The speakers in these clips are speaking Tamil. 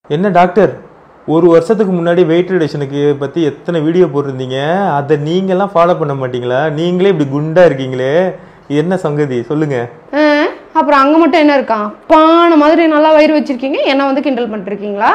என்ன டாக்டர் ஒரு வருஷத்துக்கு முன்னாடி வெயிட் ரிடக்ஷனுக்கு பற்றி எத்தனை வீடியோ போட்டிருந்தீங்க அதை நீங்கள்லாம் ஃபாலோ பண்ண மாட்டீங்களா நீங்களே இப்படி குண்டா இருக்கீங்களே இது என்ன சங்கதி சொல்லுங்க ஆ, அப்புறம் அங்கே மட்டும் என்ன இருக்கான் பானை மாதிரி நல்லா வயிறு வச்சிருக்கீங்க என்ன வந்து கிண்டல் பண்ணிருக்கீங்களா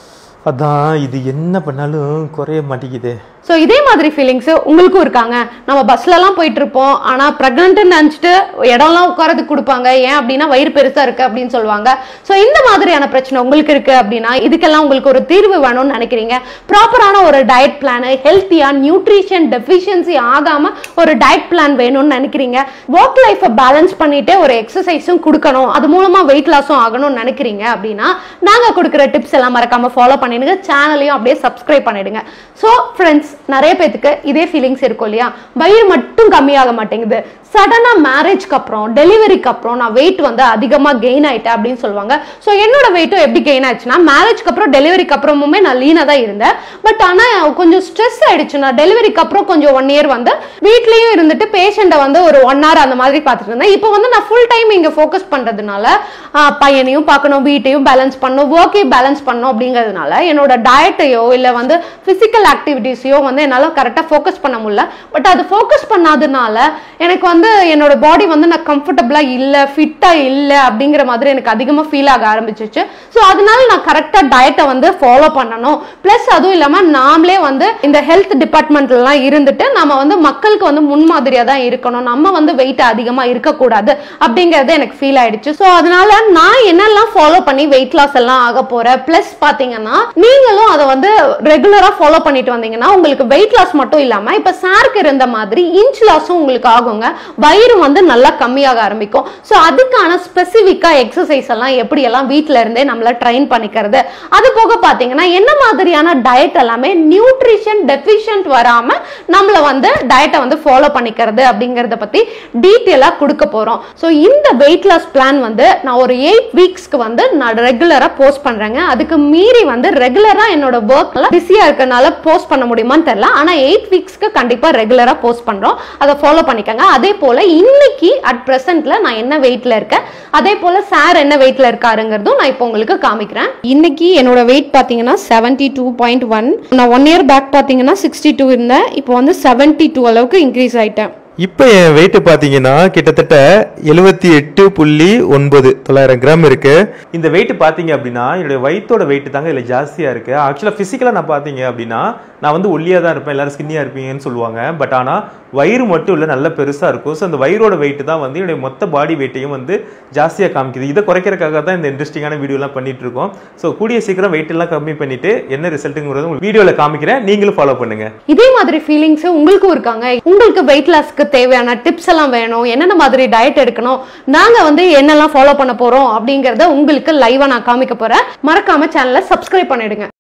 அதான் இது என்ன பண்ணாலும் குறைய மாட்டேங்குதே ஸோ இதே மாதிரி ஃபீலிங்ஸ் உங்களுக்கும் இருக்காங்க நம்ம பஸ்லலாம் போயிட்டு இருப்போம் ஆனால் ப்ரெக்னென்ட்னு நினச்சிட்டு இடம்லாம் உட்காரதுக்கு கொடுப்பாங்க ஏன் அப்படின்னா வயிறு பெருசாக இருக்கு அப்படின்னு சொல்லுவாங்க ஸோ இந்த மாதிரியான பிரச்சனை உங்களுக்கு இருக்கு அப்படின்னா இதுக்கெல்லாம் உங்களுக்கு ஒரு தீர்வு வேணும்னு நினைக்கிறீங்க ப்ராப்பரான ஒரு டயட் பிளானு ஹெல்த்தியாக நியூட்ரிஷன் டெஃபிஷியன்சி ஆகாமல் ஒரு டயட் பிளான் வேணும்னு நினைக்கிறீங்க ஒர்க் லைஃப்பை பேலன்ஸ் பண்ணிட்டு ஒரு எக்ஸசைஸும் கொடுக்கணும் அது மூலமாக வெயிட் லாஸும் ஆகணும்னு நினைக்கிறீங்க அப்படின்னா நாங்கள் கொடுக்குற டிப்ஸ் எல்லாம் மறக்காம ஃபாலோ பண்ணிடுங்க சேனலையும் அப்படியே சப்ஸ்கிரைப் பண்ணிடுங்க ஸோ ஃப்ரெண்ட்ஸ் நிறைய பேத்துக்கு இதே ஃபீலிங்ஸ் இருக்கும் இல்லையா வயிறு மட்டும் கம்மியாக மாட்டேங்குது சடனாக மேரேஜ்க்கு அப்புறம் டெலிவரிக்கு அப்புறம் நான் வெயிட் வந்து அதிகமாக கெயின் ஆயிட்டேன் அப்படின்னு சொல்லுவாங்க ஸோ என்னோட வெயிட்டும் எப்படி கெயின் ஆச்சுன்னா மேரேஜ்க்கு அப்புறம் டெலிவரிக்கு அப்புறமுமே நான் லீனாக தான் இருந்தேன் பட் ஆனால் கொஞ்சம் ஸ்ட்ரெஸ் ஆயிடுச்சு நான் டெலிவரிக்கு அப்புறம் கொஞ்சம் ஒன் இயர் வந்து வீட்லேயும் இருந்துட்டு பேஷண்ட்டை வந்து ஒரு ஒன் ஹவர் அந்த மாதிரி பார்த்துட்டு இருந்தேன் இப்போ வந்து நான் ஃபுல் டைம் இங்கே ஃபோக்கஸ் பண்ணுறதுனால பையனையும் பார்க்கணும் வீட்டையும் பேலன்ஸ் பண்ணணும் ஒர்க்கையும் பேலன்ஸ் பண்ணணும் அப்படிங்கிறதுனால என்னோட டயட்டையோ இல்லை வந்து ஃபிசிக்கல் ஆக்டிவிட்டீஸையோ வந்து என்னால் கரெக்டாக ஃபோக்கஸ் பண்ண முடியல பட் அது ஃபோக்கஸ் பண்ணாதனால எனக்கு வந்து என்னோட பாடி வந்து நான் கம்ஃபர்டபுளாக இல்லை ஃபிட்டாக இல்லை அப்படிங்கிற மாதிரி எனக்கு அதிகமாக ஃபீல் ஆக ஆரம்பிச்சிச்சு ஸோ அதனால நான் கரெக்டாக டயட்டை வந்து ஃபாலோ பண்ணணும் ப்ளஸ் அதுவும் இல்லாமல் நாமளே வந்து இந்த ஹெல்த் டிபார்ட்மெண்ட்லாம் இருந்துட்டு நம்ம வந்து மக்களுக்கு வந்து முன்மாதிரியாக தான் இருக்கணும் நம்ம வந்து வெயிட் அதிகமாக இருக்கக்கூடாது அப்படிங்கிறது எனக்கு ஃபீல் ஆயிடுச்சு ஸோ அதனால நான் என்னெல்லாம் ஃபாலோ பண்ணி வெயிட் லாஸ் எல்லாம் ஆக போறேன் ப்ளஸ் பார்த்தீங்கன்னா நீங்களும் அதை வந்து ரெகுலராக ஃபாலோ பண்ணிட்டு வந்தீங்கன்னா உங்களுக்கு வெயிட் லாஸ் மட்டும் இல்லாமல் இப்போ சாருக்கு இருந்த மாதிரி இன்ச் லாஸும் உங்களுக்கு ஆகுங்க வயிறு வந்து நல்லா கம்மியாக ஆரம்பிக்கும் ஸோ அதுக்கான ஸ்பெசிஃபிக்காக எக்ஸசைஸ் எல்லாம் எப்படி எல்லாம் வீட்டில் இருந்தே நம்மள ட்ரெயின் பண்ணிக்கிறது அது போக பார்த்தீங்கன்னா என்ன மாதிரியான டயட் எல்லாமே நியூட்ரிஷன் டெஃபிஷியன்ட் வராமல் நம்மள வந்து டயட்டை வந்து ஃபாலோ பண்ணிக்கிறது அப்படிங்கிறத பற்றி டீட்டெயிலாக கொடுக்க போகிறோம் ஸோ இந்த வெயிட் லாஸ் பிளான் வந்து நான் ஒரு எயிட் வீக்ஸ்க்கு வந்து நான் ரெகுலராக போஸ்ட் பண்ணுறேங்க அதுக்கு மீறி வந்து ரெகுலராக என்னோட ஒர்க்ல பிஸியாக இருக்கனால போஸ்ட் பண்ண முடியுமான்னு தெரியல ஆனால் எயிட் வீக்ஸ்க்கு கண்டிப்பாக ரெகுலராக போஸ்ட் பண்ணுறோம் அதை ஃபாலோ பண்ணிக்கோங்க அதே போல் இன்னைக்கு அட் ப்ரெசென்ட்ல நான் என்ன வெயிட்ல இருக்கேன் அதே போல் சார் என்ன வெயிட்ல இருக்காருங்கிறதும் நான் இப்போ உங்களுக்கு காமிக்கிறேன் இன்னைக்கு என்னோட வெயிட் பார்த்தீங்கன்னா செவன்டி டூ பாயிண்ட் ஒன் நான் ஒன் இயர் பேக் பார்த்தீங்கன்னா சிக்ஸ்டி டூ இருந்தேன் இப்போ வந்து செவன்டி டூ அளவுக்கு இன்க்ரீஸ் ஆயிட்டேன் இப்போ என் வெயிட் பார்த்தீங்கன்னா கிட்டத்தட்ட எழுபத்தி எட்டு புள்ளி ஒன்பது தொள்ளாயிரம் கிராம் இருக்கு இந்த வெயிட் பார்த்தீங்க அப்படின்னா என்னுடைய வயிற்றோட வெயிட் தாங்க இதில் ஜாஸ்தியாக இருக்கு ஆக்சுவலாக ஃபிசிக்கலாக நான் பார்த்தீங்க அப்படின்னா நான் வந்து ஒல்லியாக தான் இருப்பேன் எல்லாரும் ஸ்கின்னியாக இருப்பீங்கன்னு சொல்லுவாங்க பட் ஆனால் வயிறு மட்டும் இல்லை நல்ல பெருசாக இருக்கும் ஸோ அந்த வயிறோட வெயிட் தான் வந்து என்னுடைய மொத்த பாடி வெயிட்டையும் வந்து ஜாஸ்தியாக காமிக்குது இதை குறைக்கிறதுக்காக தான் இந்த இன்ட்ரெஸ்டிங்கான வீடியோலாம் பண்ணிட்டு இருக்கோம் ஸோ கூடிய சீக்கிரம் weight எல்லாம் கம்மி பண்ணிட்டு என்ன ரிசல்ட்டுங்கிறது உங்களுக்கு வீடியோவில் காமிக்கிறேன் நீங்களும் ஃபாலோ பண்ணுங்க இதே மாதிரி ஃபீலிங்ஸ் உங்களுக்கும் இருக்காங்க உங்களுக்கு வெயிட் லாஸ்க்கு தேவையான டிப்ஸ் எல்லாம் வேணும் என்னென்ன மாதிரி டயட் எடுக்கணும் நாங்க வந்து என்னெல்லாம் ஃபாலோ பண்ண போறோம் அப்படிங்கறத உங்களுக்கு லைவா நான் காமிக்க போறேன் மறக்காம சேனலை சப்ஸ்கிரைப் பண்ணிடுங்க